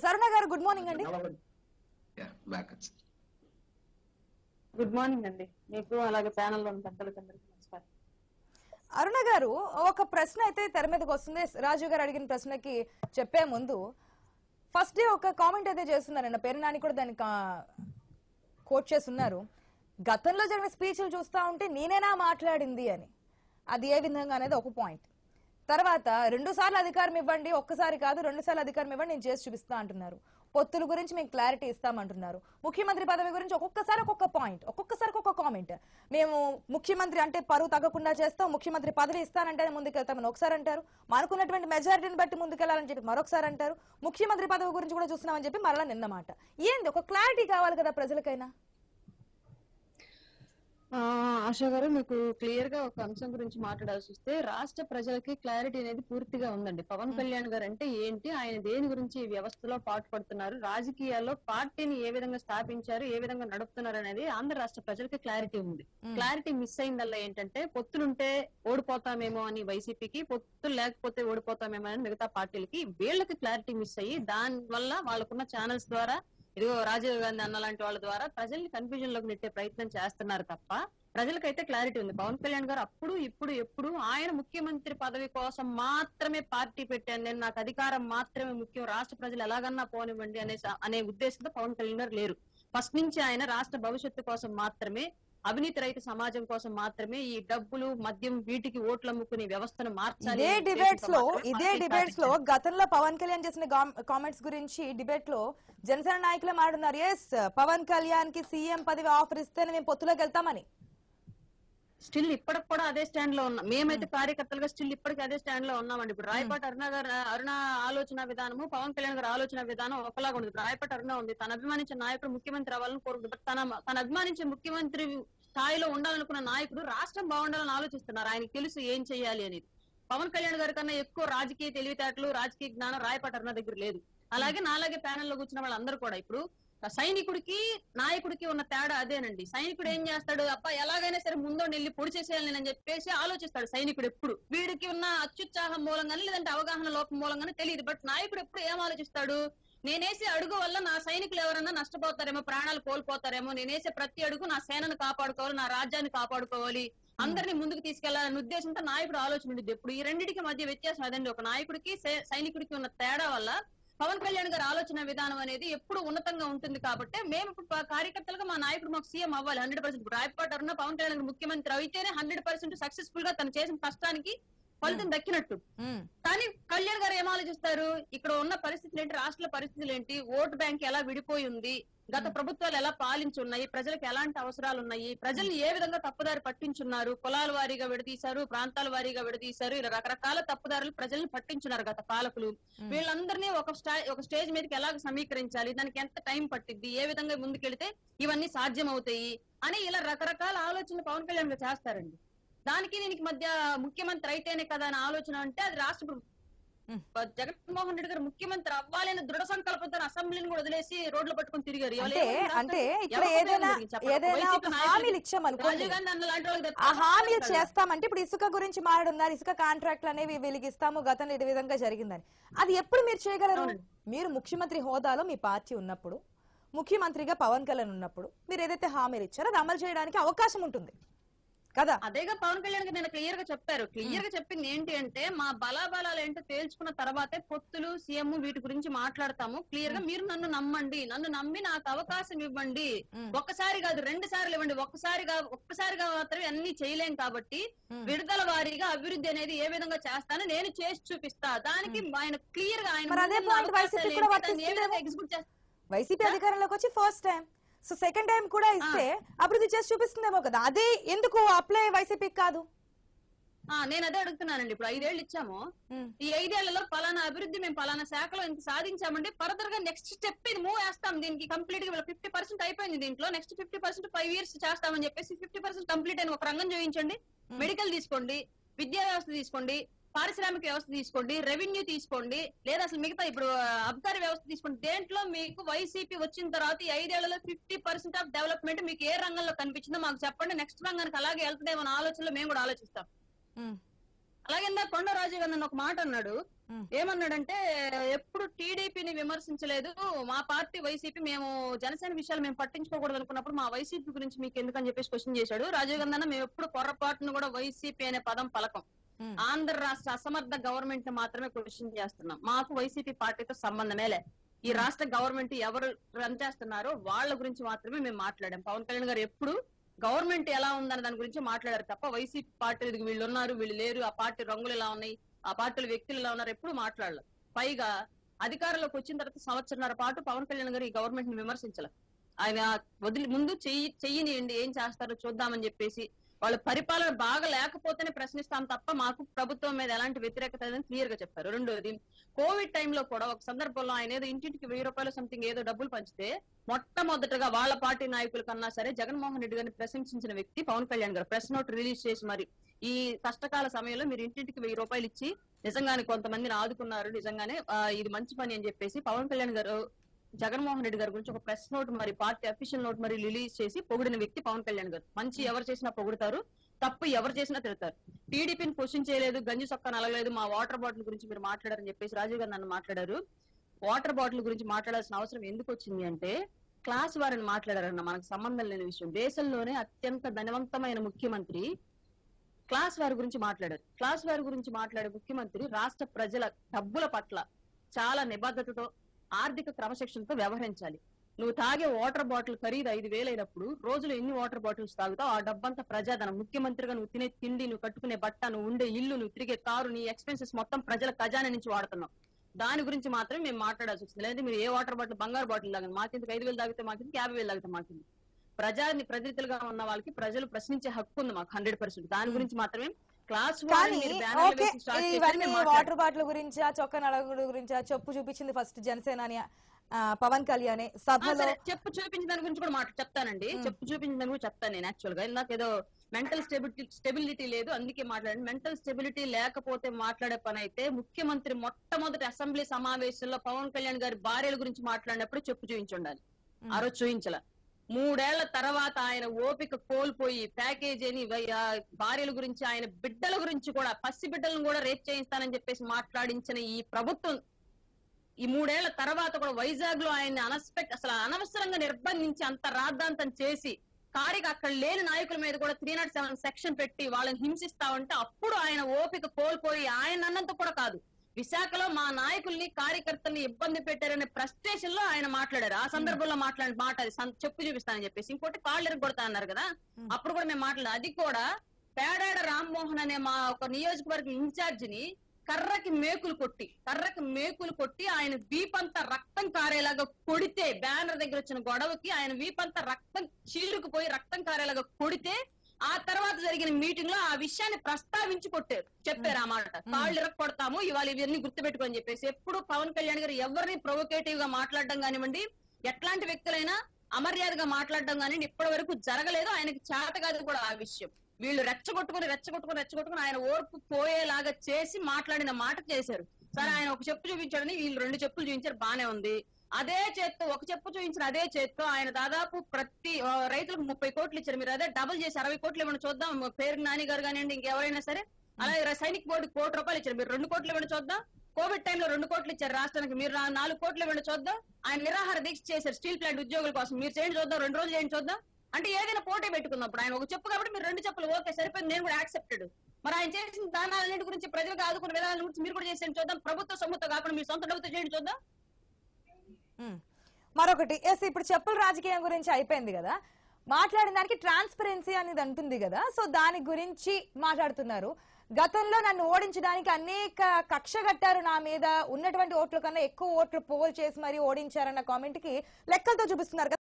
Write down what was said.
Yes Aruna garu good morning అండి back good morning అండి మీకు అలాగే ప్యానల్ ఉన్న పెద్దలకి అందరికీ నమస్కారం అరుణ గారు ఒక ప్రశ్న అయితే తెర మీదకి వస్తుంది రాజు గారు అడిగిన ప్రశ్నకి చెప్పే ముందు ఫస్ట్ డే ఒక కామెంట్ అయితే చేస్తున్నారండి పేరు నాని కూడా దాన్ని కోట్ చేస్తున్నారు గతంలో జరిగిన స్పీచ్లు చూస్తా ఉంటే నేనేనా మాట్లాడింది అని అది ఏ విధంగా అనేది ఒక పాయింట్ తర్వాత రెండు సార్లు అధికారం ఇవ్వండి ఒక్కసారి కాదు రెండు సార్లు అధికారం ఇవ్వండి నేను చేసి చూపిస్తా అంటున్నారు పొత్తుల గురించి మేము క్లారిటీ ఇస్తామంటున్నారు ముఖ్యమంత్రి పదవి గురించి ఒక్కొక్కసారి ఒక్కొక్క పాయింట్ ఒక్కొక్కసారి ఒక్కొక్క కామెంట్ మేము ముఖ్యమంత్రి అంటే పరువు తగ్గకుండా చేస్తాం ముఖ్యమంత్రి పదవి ఇస్తానంటే ముందుకెళ్తామని ఒకసారి అంటారు మనకున్నటువంటి మెజారిటీని బట్టి ముందుకెళ్లాలని చెప్పి మరొకసారి అంటారు ముఖ్యమంత్రి పదవి గురించి కూడా చూస్తున్నామని చెప్పి మరలా నిన్నమాట ఏంది ఒక క్లారిటీ కావాలి కదా ప్రజలకైనా ఆ, ఆశా గారు మీకు క్లియర్ గా ఒక అంశం గురించి మాట్లాడాల్సి వస్తే రాష్ట్ర ప్రజలకి క్లారిటీ అనేది పూర్తిగా ఉందండి పవన్ కళ్యాణ్ గారు అంటే ఏంటి ఆయన దేని గురించి ఈ వ్యవస్థలో పాటుపడుతున్నారు రాజకీయాల్లో పార్టీని ఏ విధంగా స్థాపించారు ఏ విధంగా నడుపుతున్నారు అనేది ఆంధ్ర రాష్ట్ర ప్రజలకి క్లారిటీ ఉంది క్లారిటీ మిస్ అయిందల్లా ఏంటంటే పొత్తులుంటే ఓడిపోతామేమో అని వైసీపీకి పొత్తులు లేకపోతే ఓడిపోతామేమో అని మిగతా పార్టీలకి వీళ్ళకి క్లారిటీ మిస్ అయ్యి దాని వల్ల వాళ్ళకున్న ఛానల్స్ ద్వారా ఇదిగో రాజీవ్ గాంధీ అన్న లాంటి వాళ్ళ ద్వారా ప్రజల్ని కన్ఫ్యూజన్ లోకి నెట్టే ప్రయత్నం చేస్తున్నారు తప్ప ప్రజలకైతే క్లారిటీ ఉంది పవన్ కళ్యాణ్ గారు అప్పుడు ఇప్పుడు ఎప్పుడు ఆయన ముఖ్యమంత్రి పదవి కోసం మాత్రమే పార్టీ పెట్టాను నేను నాకు అధికారం మాత్రమే ముఖ్యం రాష్ట్ర ప్రజలు ఎలాగన్నా పోనివ్వండి అనే స- అనే ఉద్దేశంతో పవన్ కళ్యాణ్ గారు లేరు ఫస్ట్ నుంచి ఆయన రాష్ట్ర భవిష్యత్తు కోసం మాత్రమే అవినీతి రహిత సమాజం కోసం మాత్రమే ఈ డబ్బులు మద్యం వీటికి ఓట్లు అమ్ముకునే వ్యవస్థను మార్చాలి ఇదే అనే డిబేట్స్ లో ఉద్దేశంతో మాత్రమే ఇదే పార్టీ డిబేట్స్ లో స్థాపించారు. గతంలో పవన్ కళ్యాణ్ చేసిన కామెంట్స్ గురించి డిబేట్ లో జనసేన నాయకులే మాట్లాడున్నారు ఎస్ పవన్ కళ్యాణ్ కి సీఎం పదవి ఆఫర్ ఇస్తేనే మేము పొత్తులోకి వెళ్తామని స్టిల్ ఇప్పటికి కూడా అదే స్టాండ్ లో ఉన్నాం మేమైతే కార్యకర్తలుగా స్టిల్ ఇప్పటికి అదే స్టాండ్ లో ఉన్నామండి ఇప్పుడు రాయపాటి అరుణ గారు అరుణ ఆలోచన విధానము పవన్ కళ్యాణ్ గారి ఆలోచన విధానం ఒకలాగా ఉంది ఇప్పుడు రాయపాటి అరుణ ఉంది తన అభిమానించే నాయకుడు ముఖ్యమంత్రి అవ్వాలని కోరుకుంటుంది బట్ తన తన అభిమానించే ముఖ్యమంత్రి స్థాయిలో ఉండాలనుకున్న నాయకుడు రాష్ట్రం బాగుండాలని ఆలోచిస్తున్నారు ఆయనకి తెలుసు ఏం చేయాలి అనేది పవన్ కళ్యాణ్ గారి కన్నా ఎక్కువ రాజకీయ తెలివితేటలు రాజకీయ జ్ఞానం రాయపాటి అరుణ దగ్గర లేదు అలాగే నాలాగే ప్యానెల్ లో కూర్చున్న వాళ్ళందరూ కూడా ఇప్పుడు సైనికుడికి నాయకుడికి ఉన్న తేడా అదేనండి సైనికుడు ఏం చేస్తాడు అప్ప ఎలాగైనా సరే ముందో వెళ్ళి పొడి చేసేయాలి నేను అని చెప్పేసి ఆలోచిస్తాడు సైనికుడు ఎప్పుడు వీడికి ఉన్న అత్యుత్సాహం మూలంగానే లేదంటే అవగాహన లోపం మూలంగానే తెలియదు బట్ నాయకుడు ఎప్పుడు ఏం ఆలోచిస్తాడు నేనేసే అడుగు వల్ల నా సైనికులు ఎవరన్నా నష్టపోతారేమో ప్రాణాలు కోల్పోతారేమో నేనేసే ప్రతి అడుగు నా సేనను కాపాడుకోవాలి నా రాజ్యాన్ని కాపాడుకోవాలి అందరినీ ముందుకు తీసుకెళ్లాలనే ఉద్దేశంతో నాయకుడు ఆలోచన ఉండేది ఎప్పుడు ఈ రెండింటికి మధ్య వ్యత్యాసం అదండి ఒక నాయకుడికి సై- సైనికుడికి ఉన్న తేడా వల్ల పవన్ కళ్యాణ్ గారి ఆలోచన విధానం అనేది ఎప్పుడు ఉన్నతంగా ఉంటుంది కాబట్టి మేము ఇప్పుడు ప- కార్యకర్తలుగా మా నాయకుడు మాకు సీఎం అవ్వాలి హండ్రెడ్ పర్సెంట్ రాయపాటి అరుణ పవన్ కళ్యాణ్ గారు ముఖ్యమంత్రి అయితేనే హండ్రెడ్ పర్సెంట్ సక్సెస్ఫుల్ గా తను చేసిన కష్టానికి ఫలితం దక్కినట్టు మ్మ్. కానీ కళ్యాణ్ గారు ఏం ఆలోచిస్తారు ఇక్కడ ఉన్న పరిస్థితులు ఏంటి రాష్ట్ర పరిస్థితులు ఏంటి ఓటు బ్యాంక్ ఎలా విడిపోయి ఉంది గత ప్రభుత్వాలు ఎలా పాలించున్నాయి ప్రజలకు ఎలాంటి అవసరాలు ఉన్నాయి ప్రజల్ని ఏ విధంగా తప్పుదారి పట్టించున్నారు కులాల వారీగా విడదీశారు ప్రాంతాల వారీగా విడదీశారు ఇలా రకరకాల తప్పుదారులు ప్రజల్ని పట్టించున్నారు గత పాలకులు వీళ్ళందరినీ ఒక స్టా ఒక స్టేజ్ మీదకి ఎలా సమీకరించాలి దానికి ఎంత టైం పట్టిద్ది ఏ విధంగా ముందుకెళ్తే ఇవన్నీ సాధ్యం అవుతాయి అని ఇలా రకరకాల ఆలోచనలు పవన్ కళ్యాణ్ గారు చేస్తారండి దానికి దీనికి మధ్య ముఖ్యమంత్రి అయితేనే కదా అని ఆలోచన అంటే అది రాష్ట్ర ప్రభు- జగన్మోహన్ రెడ్డి గారు ముఖ్యమంత్రి అవ్వాలని దృఢ సంకల్పంతో అసెంబ్లీని కూడా వదిలేసి రోడ్లు పట్టుకొని తిరిగారు ఎవరు అంటే ఏమన్నారు? అంటే ఇక్కడ ఎవరికి ఏదైనా ఉపయోగం చెప్పండి. ఏదైనా వైసీపీ ఒక నాయకులకి, హామీలు ఇచ్చామనుకోండి రాజీవ్ గాంధీ అన్న లాంటి వాళ్ళకి ఆ హామీలు చెప్తారు. చేస్తామంటే ఇప్పుడు ఇసుక గురించి మాట్లాడున్నారు ఇసుక కాంట్రాక్ట్లు అనేవి వీళ్ళకి ఇస్తాము గతంలో ఇది విధంగా జరిగిందని అది ఎప్పుడు మీరు చేయగలరు అవునండి. మీరు ముఖ్యమంత్రి హోదాలో మీ పార్టీ ఉన్నప్పుడు ముఖ్యమంత్రిగా పవన్ కళ్యాణ్ ఉన్నప్పుడు మీరు ఏదైతే హామీలు ఇచ్చారో అది అమలు చేయడానికి అవకాశం ఉంటుంది కదా అదేగా పవన్ కళ్యాణ్ గారు నేను క్లియర్ గా చెప్పారు క్లియర్ గా చెప్పింది ఏంటి అంటే మా బలాబలాలు ఏంటో తేల్చుకున్న తర్వాతే పొత్తులు సీఎం వీటి గురించి మాట్లాడతాము క్లియర్ గా మీరు నన్ను నమ్మండి నన్ను నమ్మి నాకు అవకాశం ఇవ్వండి ఒక్కసారి కాదు రెండు సార్లు ఇవ్వండి ఒక్కసారిగా ఒక్కసారిగా మాత్రమే అన్ని చేయలేం కాబట్టి విడుదల వారీగా అభివృద్ధి అనేది ఏ విధంగా చేస్తానో నేను చేసి చూపిస్తా దానికి ఆయన క్లియర్ గా ఆయన మరి అదే ముందున్న point వైసీపీ అవకాశాలు కూడా ఏంటి, దాన్ని ఏ విధంగా ఎగ్జిక్యూట్ చేస్తా వైసీపీ అధికారంలోకి వచ్చి first time so second time కూడా ఇస్తే అభివృద్ధి చేసి చూపిస్తుందేమో కదా అదే ఎందుకు అప్లై వైసీపీకి కాదు ఆ, నేను అదే అడుగుతున్నానండి ఇప్పుడు ఐదేళ్ళు ఇచ్చాము ఉమ్. ఈ ఐదేళ్లలో పలానా అభివృద్ధి మేము పలానా శాఖలో ఇంత సాధించామండి ఫర్దర్ గా నెక్స్ట్ స్టెప్ ఇది మూవ్ వేస్తాం దీనికి కంప్లీట్ గా ఫిఫ్టీ పర్సెంట్ అయిపోయింది దీంట్లో next fifty percent five years చేస్తామని చెప్పేసి ఫిఫ్టీ పర్సెంట్ కంప్లీట్ అయిన ఒక రంగం చూపించండి మెడికల్ తీసుకోండి విద్యా వ్యవస్థ తీసుకోండి పారిశ్రామిక వ్యవస్థ తీసుకోండి రెవెన్యూ తీసుకోండి లేదా అసలు మిగతా ఇప్పుడు ఆ, అబ్కారీ వ్యవస్థ తీసుకోండి దేంట్లో మీకు వైసీపీ వచ్చిన తర్వాత ఈ ఐదేళ్లలో ఫిఫ్టీ పర్సెంట్ ఆఫ్ డెవలప్మెంట్ మీకు ఏ రంగంలో కనిపించిందో మాకు చెప్పండి నెక్స్ట్ రంగానికి అలాగే వెళ్తుందేమో అనే ఆలోచనలో మేము కూడా ఆలోచిస్తాం ఉమ్. అలాగే ఇందాక కొండ రాజు గారు నన్ను ఒక మాట అన్నాడు ఏమన్నాడంటే ఎప్పుడు టీడీపీని విమర్శించలేదు మా పార్టీ వైసీపీ మేము జనసేన విషయాలు మేము పట్టించుకోకూడదు అనుకున్నప్పుడు మా వైసీపీ గురించి మీకు ఎందుకని చెప్పేసి క్వశ్చన్ చేశాడు రాజీవ్ గాంధీ అన్న మేము ఎప్పుడు పొరపాటును కూడా వైసీపీ అనే పదం పలకం Hmm. ఆంధ్ర రాష్ట్ర అసమర్థ గవర్నమెంట్ ని మాత్రమే క్వశ్చన్ చేస్తున్నాం మాకు వైసీపీ పార్టీతో సంబంధమే లే ఈ రాష్ట్ర గవర్నమెంట్ ఎవరు రన్ చేస్తున్నారో వాళ్ళ గురించి మాత్రమే మేము మాట్లాడాం పవన్ కళ్యాణ్ గారు ఎప్పుడు గవర్నమెంట్ ఎలా ఉందన్న దాని గురించి మాట్లాడారు తప్ప వైసీపీ పార్టీ ఇదిగో వీళ్ళు ఉన్నారు వీళ్ళు లేరు ఆ పార్టీ రంగులు ఎలా ఉన్నాయి ఆ పార్టీల వ్యక్తులు ఎలా ఉన్నారు ఎప్పుడు మాట్లాడలేదు పైగా అధికారంలోకి వచ్చిన తర్వాత సంవత్సరాల పాటు పవన్ కళ్యాణ్ గారు ఈ గవర్నమెంట్ ని విమర్శించాల ఆయన వదిలి ముందు చెయ్యి చెయ్యినియండి ఏం చేస్తారో చూద్దామని చెప్పేసి వాళ్ళ పరిపాలన బాగా లేకపోతేనే ప్రశ్నిస్తాం తప్ప మాకు ప్రభుత్వం మీద ఎలాంటి వ్యతిరేకత లేదని క్లియర్ గా చెప్పారు రెండోది కోవిడ్ టైంలో కూడా ఒక సందర్భంలో ఆయన ఏదో ఇంటింటికి వెయ్యి రూపాయలు సంథింగ్ ఏదో డబ్బులు పంచితే మొట్టమొదటగా వాళ్ళ పార్టీ నాయకుల కన్నా సరే జగన్మోహన్ రెడ్డి గారిని ప్రశంసించిన వ్యక్తి పవన్ కళ్యాణ్ గారు ప్రెస్ నోట్ రిలీజ్ చేసి మరి ఈ కష్టకాల సమయంలో మీరు ఇంటింటికి వెయ్యి రూపాయలు ఇచ్చి నిజంగానే కొంతమందిని ఆదుకున్నారు నిజంగానే ఆ, ఇది మంచి పని అని చెప్పేసి పవన్ కళ్యాణ్ గారు జగన్మోహన్ రెడ్డి గారి గురించి ఒక ప్రెస్ నోట్ మరి పార్టీ అఫీషియల్ నోట్ మరి రిలీజ్ చేసి పొగిడిన వ్యక్తి పవన్ కళ్యాణ్ గారు మంచి ఎవరు చేసినా పొగుడుతారు తప్పు ఎవరు చేసినా తిడతారు టీడీపీని క్వశ్చన్ చేయలేదు గంజి సొక్క నలగలేదు మా వాటర్ బాటిల్ గురించి మీరు మాట్లాడారని చెప్పేసి రాజీవ్ గారు నన్ను మాట్లాడారు వాటర్ బాటిల్ గురించి మాట్లాడాల్సిన అవసరం ఎందుకు వచ్చింది అంటే క్లాస్ వారిని మాట్లాడారన్న మనకు సంబంధం లేని విషయం దేశంలోనే అత్యంత ధనవంతమైన ముఖ్యమంత్రి క్లాస్ వారి గురించి మాట్లాడారు క్లాస్ వారి గురించి మాట్లాడే ముఖ్యమంత్రి రాష్ట్ర ప్రజల డబ్బుల పట్ల చాలా నిబద్ధతతో ఆర్థిక క్రమశిక్షణతో వ్యవహరించాలి నువ్వు తాగే వాటర్ బాటిల్ ఖరీదు ఐదు వేలైనప్పుడు రోజులో ఎన్ని వాటర్ బాటిల్స్ తాగుతావు ఆ డబ్బంతా ప్రజాధనం ముఖ్యమంత్రిగా నువ్వు తినే తిండి నువ్వు కట్టుకునే బట్ట నువ్వు ఉండే ఇల్లు నువ్వు తిరిగే కారు నీ ఎక్స్పెన్సెస్ మొత్తం ప్రజల ఖజానా నుంచి వాడుతున్నావు దాని గురించి మాత్రమే మేము మాట్లాడాల్సి వచ్చింది లేదంటే మీరు ఏ వాటర్ బాటిల్ బంగారు బాటిల్ తాగండి మాకిందుకు ఐదు వేలు తాగితే మాకిందుకు యాభై వేలు తాగితే మాకింది ప్రజాని ప్రతినిధులుగా ఉన్న వాళ్ళకి ప్రజలు ప్రశ్నించే హక్కు ఉంది మాకు హండ్రెడ్ పర్సెంట్ దాని గురించి మాత్రమే క్లాస్ కానీ ఓకే ఇవన్నీ వాటర్ వాటర్ బాటిల్ గురించి ఆ చొక్క నడగుడు గురించి ఆ చెప్పు చూపించింది ఫస్ట్ జనసేన అని ఆ, పవన్ కళ్యాణ్ ఆ, సభలో సరే చెప్పు చూపించిన దాని గురించి కూడా మాట చెప్తానండి చెప్పు చూపించిన దాని గురించి చెప్తాను నేను యాక్చువల్ గా ఇందాక ఏదో మెంటల్ స్టెబిలిటీ స్టెబిలిటీ లేదు అందుకే మాట్లాడండి మెంటల్ స్టెబిలిటీ లేకపోతే మాట్లాడే పని అయితే ముఖ్యమంత్రి మొట్టమొదటి అసెంబ్లీ సమావేశంలో పవన్ కళ్యాణ్ గారి భార్యల గురించి మాట్లాడినప్పుడు చెప్పు చూపించి ఉండాలి ఆ రోజు చూపించాల మూడేళ్ల తర్వాత ఆయన ఓపిక కోల్పోయి ప్యాకేజీని వై- ఆ భార్యల గురించి ఆయన బిడ్డల గురించి కూడా పసి బిడ్డలను కూడా రేప్ చేయిస్తానని చెప్పేసి మాట్లాడించిన ఈ ప్రభుత్వం ఈ మూడేళ్ల తర్వాత కూడా వైజాగ్ లో ఆయన్ని అనస్పెక్ట్ అసలు అనవసరంగా నిర్బంధించి అంత రాద్ధాంతం చేసి కారికి అక్కడ లేని నాయకుల మీద కూడా త్రీ నాట్ సెవెన్ సెక్షన్ పెట్టి వాళ్ళని హింసిస్తా ఉంటే అప్పుడు ఆయన ఓపిక కోల్పోయి ఆయన అన్నంత కూడా కాదు విశాఖలో మా నాయకుల్ని కార్యకర్తల్ని ఇబ్బంది పెట్టారనే ఫ్రస్ట్రేషన్ లో ఆయన మాట్లాడారు ఆ సందర్భంలో మాట్లాడిన మాట అది సం- చెప్పు చూపిస్తానని చెప్పేసి ఇంకోటి కాళ్ళు కొడతా అన్నారు కదా అప్పుడు కూడా మేము మాట్లాడారు అది కూడా పేడాడ రామ్మోహన్ అనే మా ఒక నియోజకవర్గ ఇన్ఛార్జ్ ని కర్రకి మేకులు కొట్టి కర్రకి మేకులు కొట్టి ఆయన వీపంతా రక్తం కారేలాగా కొడితే బ్యానర్ దగ్గర వచ్చిన గొడవకి ఆయన వీపంతా రక్తం చీరుకుపోయి రక్తం కారేలాగా కొడితే ఆ తర్వాత జరిగిన మీటింగ్ లో ఆ విషయాన్ని ప్రస్తావించి కొట్టారు చెప్పారు ఆ మాట కాళ్ళు ఇరక్ కొడతాము ఇవాళ ఇవన్నీ గుర్తుపెట్టుకొని చెప్పేసి ఎప్పుడు పవన్ కళ్యాణ్ గారు ఎవరిని ప్రొవోకేటివ్ గా మాట్లాడడం కానివ్వండి ఎట్లాంటి వ్యక్తులైనా అమర్యాదగా మాట్లాడడం కానివ్వండి ఇప్పటి వరకు జరగలేదు ఆయనకి చేత కాదు కూడా ఆ విషయం వీళ్ళు రెచ్చగొట్టుకుని రెచ్చగొట్టుకుని రెచ్చగొట్టుకుని ఆయన ఓర్పు పోయేలాగా చేసి మాట్లాడిన మాట చేశారు సరే ఆయన ఒక చెప్పు చూపించాడని వీళ్ళు రెండు చెప్పులు చూపించారు బానే ఉంది అదే చేత్తో ఒక చెప్పు చూపించిన అదే చేత్తో ఆయన దాదాపు ప్రతి ఆ, రైతులకు ముప్పై కోట్లు ఇచ్చారు మీరు అదే డబుల్ చేసి అరవై కోట్లు ఇవ్వండి చూద్దాం పేరు నాని గారు కానివ్వండి ఇంకెవరైనా సరే అలాగే సైనిక్ బోర్డు కోటి రూపాయలు ఇచ్చారు మీరు రెండు కోట్లు ఇవ్వండి చూద్దాం కోవిడ్ టైంలో రెండు కోట్లు ఇచ్చారు రాష్ట్రానికి మీరు నా- నాలుగు కోట్లు ఇవ్వండి చూద్దాం ఆయన నిరాహార దీక్ష చేశారు స్టీల్ ప్లాంట్ ఉద్యోగుల కోసం మీరు చేయండి చూద్దాం రెండు రోజులు చేయండి చూద్దాం అంటే ఏదైనా పోటీ పెట్టుకున్నప్పుడు ఆయన ఒక చెప్పు కాబట్టి మీరు రెండు చెప్పులు ఓకే సరిపోయింది నేను కూడా యాక్సెప్టెడ్ మరి ఆయన చేసిన దానాలన్నింటి గురించి ప్రజలకు ఆదుకున్న విధానాల గురించి మీరు కూడా చేసేయండి చూద్దాం ప్రభుత్వ సొమ్ముతో కాకుండా మీ సొంత డబ్బుతో చేయండి చూద్దాం ఉమ్. మరొకటి ఎస్ ఇప్పుడు చెప్పుల రాజకీయం గురించి అయిపోయింది కదా మాట్లాడిన దానికి ట్రాన్స్పరెన్సీ అనేది అంటుంది కదా సో దాని గురించి మాట్లాడుతున్నారు గతంలో నన్ను ఓడించడానికి అనేక కక్ష కట్టారు నా మీద ఉన్నటువంటి ఓట్ల కన్నా ఎక్కువ ఓట్లు పోల్ చేసి మరీ ఓడించారన్న కామెంట్ కి లెక్కలతో చూపిస్తున్నారు కదా